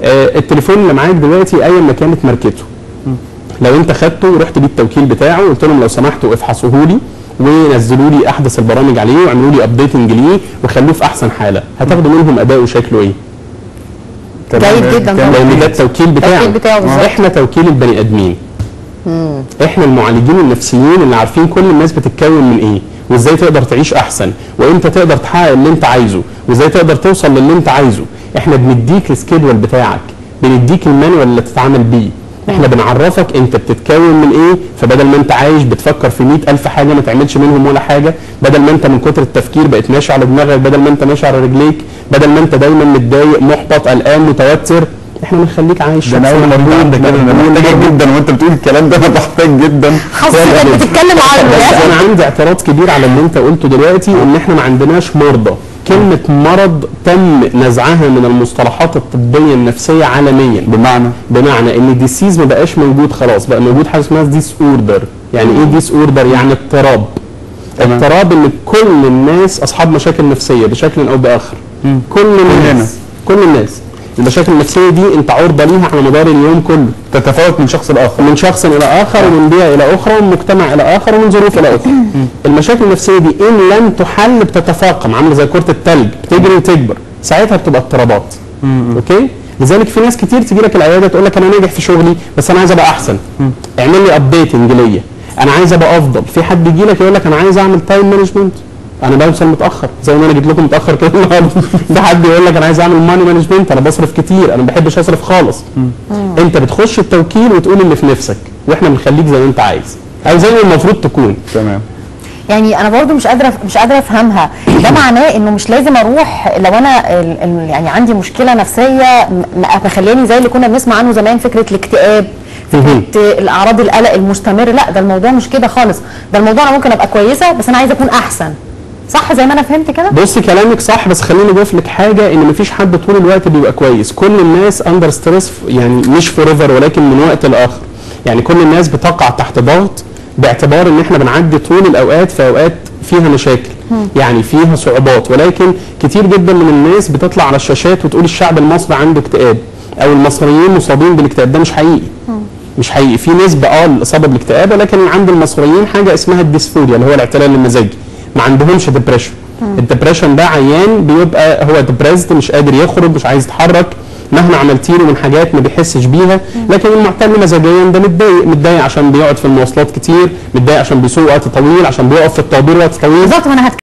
آه التليفون اللي معاك دلوقتي ايا ما كانت ماركته لو انت خدته ورحت بيه التوكيل بتاعه وقلت لهم لو سمحتوا افحصوه لي ونزلوا لي احدث البرامج عليه واعملوا لي ابديتنج ليه وخلوه في احسن حاله هتاخدوا منهم اداؤه شكله ايه جيد جدا طبعا لان ده التوكيل بتاعه التوكيل بتاعه بالظبط. احنا توكيل البني ادمين احنا المعالجين النفسيين اللي عارفين كل الناس بتتكون من ايه وازاي تقدر تعيش احسن وامتى تقدر تحقق اللي انت عايزه وازاي تقدر توصل للي انت عايزه احنا بنديك السكيدول بتاعك بنديك المانوال اللي تتعامل بيه احنا بنعرفك انت بتتكون من ايه فبدل ما انت عايش بتفكر في مئة الف حاجه ما تعملش منهم ولا حاجه بدل ما انت من كتر التفكير بقيت ماشي على دماغك بدل ما انت ماشي على رجليك بدل ما انت دايما متضايق محبط قلقان متوتر احنا بنخليك عايش ده انا اول شخص مره عندك كده انا مقبول، محتاجك مقبول. جدا وانت بتقول الكلام ده انا بحتاج جدا حاسسك بتتكلم عنه بس يعني انا عندي اعتراض كبير على اللي انت قلته دلوقتي ان احنا ما عندناش مرضى كلمة مرض تم نزعها من المصطلحات الطبية النفسية عالميا بمعنى بمعنى ان الديسيز ما بقاش موجود خلاص بقى موجود حاجة اسمها ديس اوردر يعني ايه ديس اوردر يعني اضطراب تمام. اضطراب ان كل الناس اصحاب مشاكل نفسية بشكل او باخر كل كلنا. الناس كل الناس المشاكل النفسية دي انت عرضة ليها على مدار اليوم كله تتفاوت من شخص لاخر من شخص الى اخر ومن بيئه الى اخرى ومن مجتمع الى اخر ومن ظروف الى اخرى المشاكل النفسيه دي ان لم تحل بتتفاقم عامله زي كره الثلج بتجري وتكبر ساعتها بتبقى اضطرابات اوكي لذلك في ناس كتير تيجي لك العياده تقول لك انا ناجح في شغلي بس انا عايز ابقى احسن اعمل لي ابديتنج ليا انا عايز ابقى افضل في حد يجي لك يقول لك انا عايز اعمل تايم مانجمنت انا بوصل متاخر زي ما انا جيت لكم متاخر كده النهارده في حد يقول لك انا عايز اعمل ماني مانجمنت انا بصرف كتير انا ما بحبش اصرف خالص انت بتخش التوكيل وتقول اللي في نفسك واحنا بنخليك زي ما انت عايز او زي ما المفروض تكون تمام يعني انا برضو مش قادره مش قادره افهمها ده معناه انه مش لازم اروح لو انا ال- ال- يعني عندي مشكله نفسيه م- م- مخلياني زي اللي كنا بنسمع عنه زمان فكره الاكتئاب مهم. فكره الاعراض القلق المستمر لا ده الموضوع مش كده خالص ده الموضوع انا ممكن ابقى كويسه بس انا عايزه اكون احسن صح زي ما انا فهمت كده بص كلامك صح بس خليني اضيف لك حاجه ان مفيش حد طول الوقت بيبقى كويس كل الناس اندر ستريس يعني مش فور ولكن من وقت لاخر يعني كل الناس بتقع تحت ضغط باعتبار ان احنا بنعدي طول الاوقات في اوقات فيها مشاكل يعني فيها صعوبات ولكن كتير جدا من الناس بتطلع على الشاشات وتقول الشعب المصري عنده اكتئاب او المصريين مصابين بالاكتئاب ده مش حقيقي مش حقيقي في نسبه اه الاصابه بالاكتئاب ولكن عند المصريين حاجه اسمها الديسفوريا اللي هو الاعتلال المزاجي ما عندهمش ديبريشن الديبريشن ده عيان بيبقى هو ديبريسد مش قادر يخرج مش عايز يتحرك مهما عملت له من حاجات ما بيحسش بيها لكن المعتل مزاجيا ده متضايق متضايق عشان بيقعد في المواصلات كتير متضايق عشان بيسوق وقت طويل عشان بيقف في الطوابير وقت طويل بالظبط ما انا